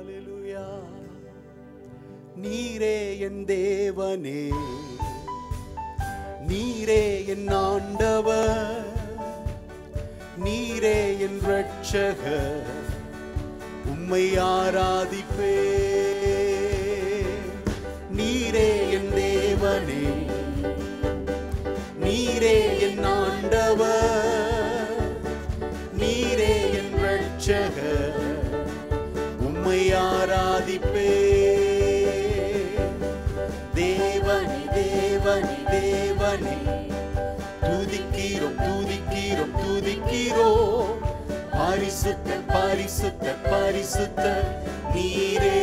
ஹalleluya நீரே என் தேவனே நீரே என் ஆண்டவர் நீரே என் ரட்சகர் உம்மை ஆராதிப்பே நீரே என் தேவனே நீரே என் ஆண்டவர் நீரே என் ரட்சகர் உம்மை ஆராதிப்பே தேவனி தேவனி தேவனி துதிக்கிறோம் துதிக்கிறோம் துதிக்கிறோம் பரிசுத்த பரிசுத்த பரிசுத்த நீரே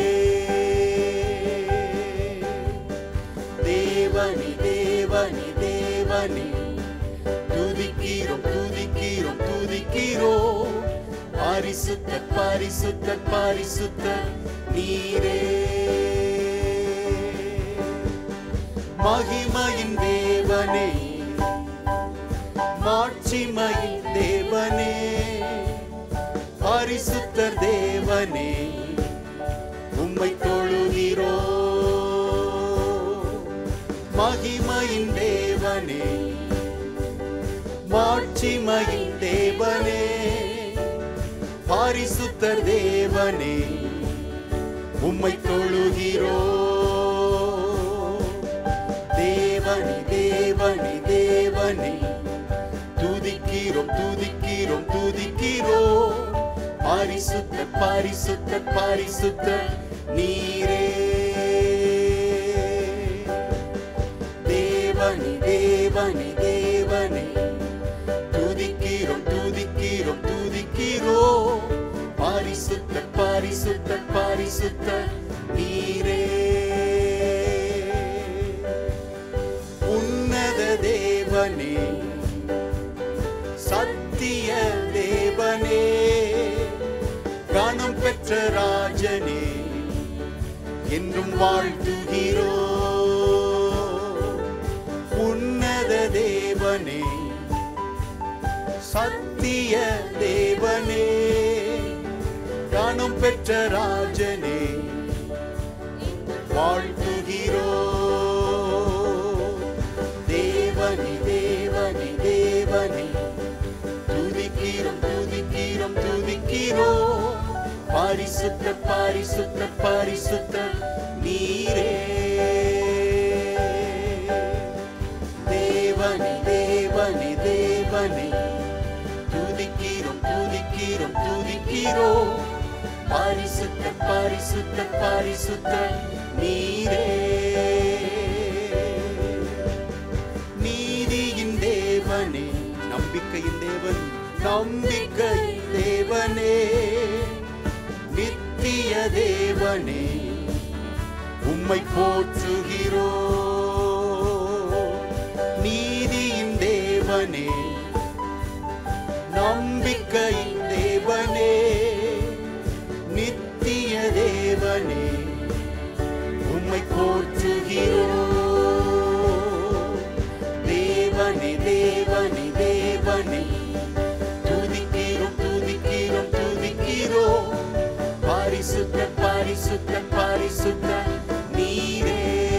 தேவனி தேவனி தேவனி துதிக்கிறோம் துதிக்கிறோம் துதிக்கிறோம் பரிசுத்த பரிசுத்த பரிசுத்த நீரே மகிமையின் தேவனே மாட்சிமையின் தேவனே பரிசுத்தர் தேவனே உம்மை தொழுகிறோ மகிமையின் தேவனே மாட்சிமையின் தேவனே பரிசுத்தர் தேவனே உம்மை தொழுகிறோ தேவனி தேவனி தேவனி துதிக்கிறோம் துதிக்கிறோம் துதிக்கிறோம் பரிசுத்த பரிசுத்த பரிசுத்த நீரே தேவனி தேவனி தேவனி துதிக்கிறோம் துதிக்கிறோம் துதிக்கிறோம் பரிசுத்த பரிசுத்த பரிசுத்த நீரே உன்னத தேவனே சத்திய தேவனே கணம் பெற்ற ராஜனே என்றும் வாழ்த்துகிறோ உன்னத தேவனே சத்திய தேவனே கணம் பெற்ற ராஜனே வாழ்த்துகிறோ தேவனி தேவனி தேவனி துதிக்கிறோம் துதிக்கிறோம் துதிக்கிறோம் பரிசுத்த பரிசுத்த பரிசுத்த நீரே தேவனி தேவனி தேவனி துதிக்கிறோம் துதிக்கிறோம் துதிக்கிறோம் பரிசுத்த பரிசுத்த பரிசுத்த நீரே நீதியின் தேவனே நம்பிக்கையின் தேவன் நம்பிக்கை தேவனே நித்திய தேவனே உம்மை போற்றுகிறோ நீதியின் தேவனே நம்பிக்கையின் தேவனே நித்திய தேவனே உம்மை போற்றுகிறோ தேவனே தேவனே தேவனே துதிக்கிறோம் துதிக்கிறோம் துதிக்கிறோம் பரிசுத்த பரிசுத்த பரிசுத்த நீரே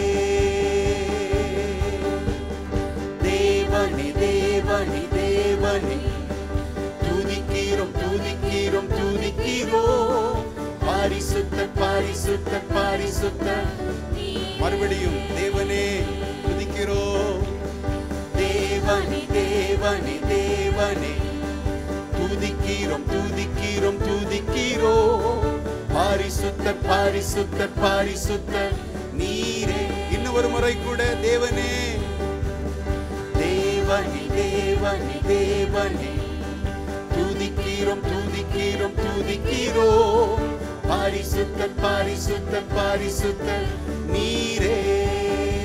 தேவனே தேவனே தேவனே துதிக்கிறோம் துதிக்கிறோம் துதிக்கிறோம் பரிசுத்த பரிசுத்த பரிசுத்த மறுபடியும் தேவனே துதிக்கிறோம் தேவனே தேவனே தேவனே துதிக்கிறோம் துதிக்கிறோம் துதிக்கிறோம் பரிசுத்த பரிசுத்த பரிசுத்த நீரே இன்னும் ஒரு முறை கூட தேவனே தேவனே தேவனே தேவனே துதிக்கிறோம் துதிக்கிறோம் துதிக்கிறோம் பரிசுத்த பரிசுத்த பரிசுத்த நீரே